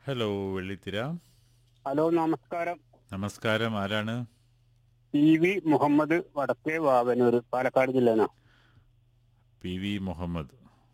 Hello വെള്ളിത്തിര hello നമസ്കാരം നമസ്കാരം ആരാണ് പി വി മുഹമ്മദ് വടക്കേ വാവനൂർ പാലക്കാട് ജില്ലനാ പി വി മുഹമ്മദ്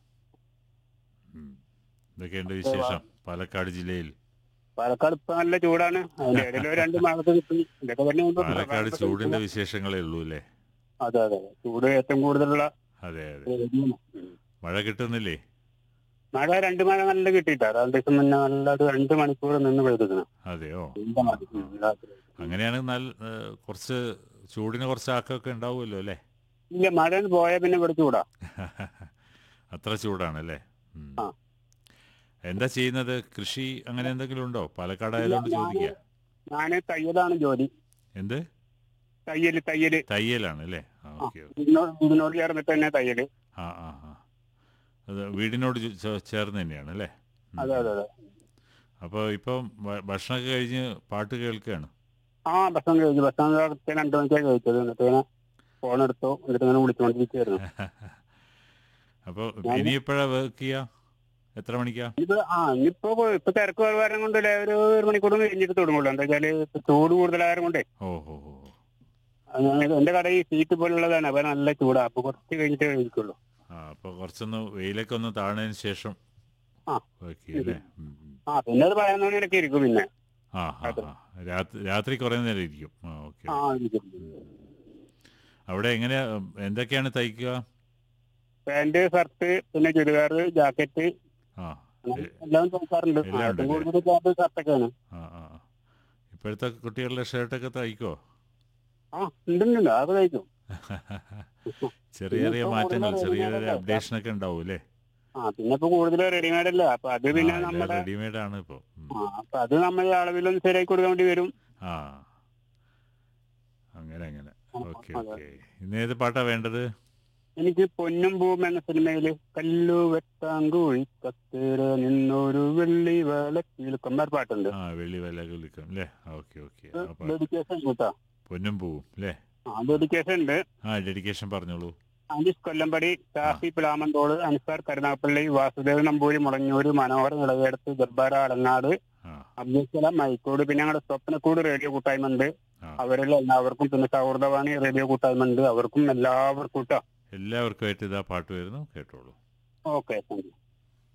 ഉം. എന്തൊക്കെയുണ്ട് വിശേഷം പാലക്കാട് ജില്ലയിൽ പാലക്കാട് ഇപ്പൊ നല്ല ചൂടാണ് അതിന്റെ ഇടയിൽ ഒരു രണ്ട് മാസത്ത് കിട്ടി ഇതൊക്കെ തന്നെ ഇപ്പൊ പാലക്കാട് ചൂടിന്റെ വിശേഷങ്ങളേ ഉള്ളൂ അല്ലേ അതെ അതെ ചൂട് ഏറ്റവും കൂടുതലുള്ള അതെ അതെ ഏരിയയാണ്. ഉം. മഴ കിട്ടുന്നില്ലേ മഴ രണ്ട് മഴ നല്ല കിട്ടിയിട്ടാ രണ്ടു ദിവസം മുന്നേ നല്ല ഒരു രണ്ട് മണിക്കൂർ നിന്ന് പെയ്തിക്കണം അതെയോ ഉം, രാത്രി. അങ്ങനെയാണെങ്കിൽ നല്ല ഏഹ്, കുറച്ച് ചൂടിന് കുറച്ച് ആക്കമൊക്കെ ഉണ്ടാവുമല്ലോ അല്ലേ ഇല്ല മഴ പോയാൽ പിന്നെ ഇവിടെ ചൂടാ അത്ര ചൂടാണല്ലേ ഉം. ആ. എന്താ ചെയ്യുന്നത് കൃഷി അങ്ങനെ എന്തെങ്കിലും ഉണ്ടോ പാലക്കാട് ആയതുകൊണ്ട് ഇല്ല, ചോദിക്കുക ഞാന് തയ്യലാണ് ജോലി എന്ത് തയ്യല് തയ്യല് തയ്യലാണ് അല്ലേ ആ ആ, ഓക്കെ ഓക്കെ ഇതിനോട് ഇതിനോട് ചേർന്നിട്ട് തന്നെ തയ്യല് ആ ആ ആ അത് വീടിനോട് ചെ- ചെ- ചേർന്ന് തന്നെയാണ് അല്ലേ ഉം. അതെ അതെ അതെ അപ്പോൾ ഇപ്പം ഭ- ഭക്ഷണമൊക്കെ കഴിഞ്ഞ് പാട്ട് കേൾക്കുകയാണ് ആ ഭക്ഷണം കഴിച്ചു ഭക്ഷണം കൃത്യം രണ്ടു മണിക്കാണ് കഴിച്ചത് എന്നിട്ട് ഇങ്ങനെ ഫോൺ എടുത്തു എന്നിട്ട് ഇങ്ങനെ വിളിച്ചുകൊണ്ടിരിക്കുകയായിരുന്നു അപ്പോൾ ഞാൻ- ഇനി എപ്പോഴാ വർക്ക് ചെയ്യുക എത്ര മണിക്കാ ഇത് ആ ഇനിയിപ്പോ ഇപ്പൊ തിരക്ക് കാരണം കൊണ്ടല്ലേ ഒരു ഒരു മണിക്കൂർ കഴിഞ്ഞിട്ട് തുടങ്ങുള്ളൂ എന്താ വെച്ചാല് ഇപ്പൊ ചൂട് കൂടുതലായത് കൊണ്ടേ ഓ ഹോ ഹോ അത് ഞാൻ- എന്റെ കട ഈ സീറ്റ് പോലുള്ളതാണ് അപ്പൊ നല്ല ചൂടാ അപ്പൊ കുറച്ച് കഴിഞ്ഞിട്ടേ കഴിക്കുള്ളൂ ആ അപ്പോൾ കുറച്ചൊന്ന് വെയിലൊക്കെ ഒന്ന് താഴ്ന്നതിന് ശേഷം ആ. വർക്ക് ചെയ്യും അല്ലേ ഉം, ഉം. ആ പിന്നെ ഒരു പതിനൊന്ന് മണിയൊക്കെ ഇരിക്കും പിന്നെ ആ ആ അതെ. ആ രാത്രി രാത്രി കുറേ നേരം ഇരിക്കും ആ ഓക്കെ ആ ഇരിക്കും അവിടെ എങ്ങനെയാ എന്തൊക്കെയാണ് തയ്ക്കുക പാന്റ് ഷർട്ട് പിന്നെ ചുരിദാർ ജാക്കറ്റ് ആ അങ്ങനെ എ- എല്ലാം തയ്ക്കാറുണ്ട് എല്ലാം ഏറ്റവും ഉണ്ടല്ലേ? കൂടുതൽ പാന്റ് ഷർട്ടൊക്കെയാണ് ആ ആ ആ. ഇപ്പോഴത്തെ കുട്ടികളുടെ ഷർട്ടൊക്കെ തയ്ക്കോ ആ ഉണ്ടുണ്ട് അത് തയ്ക്കും ചെറിയ ചെറിയ ഇപ്പൊ മാറ്റങ്ങൾ കൂടുതൽ ചെറിയ readymade ചെറിയ അല്ലേ? അപ്ഡേഷൻ ഒക്കെ ഉണ്ടാവും അല്ലേ ആ പിന്നെ ഇപ്പൊ കൂടുതൽ റെഡിമെയ്ഡ് അല്ല അപ്പൊ അത് പിന്നെ നമ്മുടെ റെഡിമെയ്ഡ് ആണ് ഇപ്പൊ ഉം. ആ അപ്പൊ അത് നമ്മൾ അളവിലൊന്ന് ശരിയാക്കി കൊടുക്കാൻ വേണ്ടി വരും ആ അങ്ങനെ അങ്ങനെ ആ, ഓക്കെ അതെ. ഓക്കെ ഇന്ന് ഏത് പാട്ടാ വേണ്ടത് എനിക്ക് പൊന്നും പൂം എന്ന സിനിമയില് കല്ലു വെട്ടാങ്കുഴി കത്തേര നിന്നൊരു വെള്ളി വിളക്കിൽ കൊണ്ടാർ പാട്ടുണ്ട് ആ വെള്ളി വില വിളിക്കും അല്ലേ ഓക്കെ ഓക്കെ അപ്പൊ ഡെഡിക്കേഷൻ കേട്ടോ പൊന്നും പൂവും അല്ലേ ആ ഡെഡിക്കേഷൻ ഉണ്ട് ആ ഡെഡിക്കേഷൻ പറഞ്ഞോളൂ അനീസ് കൊല്ലമ്പടി ഷാഫി പിലാമന്തോട് അൻസാർ കരുനാപ്പള്ളി വാസുദേവ് നമ്പൂരി മുളഞ്ഞൂര് മനോഹർ ഇളവേടത്ത് ജബ്ബാർ അലങ്ങാട് ആ അബ്ദുൽ സലാം മൈക്കോട് പിന്നെ ഞങ്ങളുടെ സ്വപ്നക്കൂട് റേഡിയോ കൂട്ടായ്മ ഉണ്ട് ആ അവരെല്ലാം എല്ലാവർക്കും പിന്നെ സൗഹൃദവാണി റേഡിയോ കൂട്ടായ്മ ഉണ്ട് അവർക്കും എല്ലാവർക്കും കേട്ടോ എല്ലാവർക്കുമായിട്ട് ഇതാ പാട്ട് വരുന്നു കേട്ടോളൂ ഓക്കെ താങ്ക് യു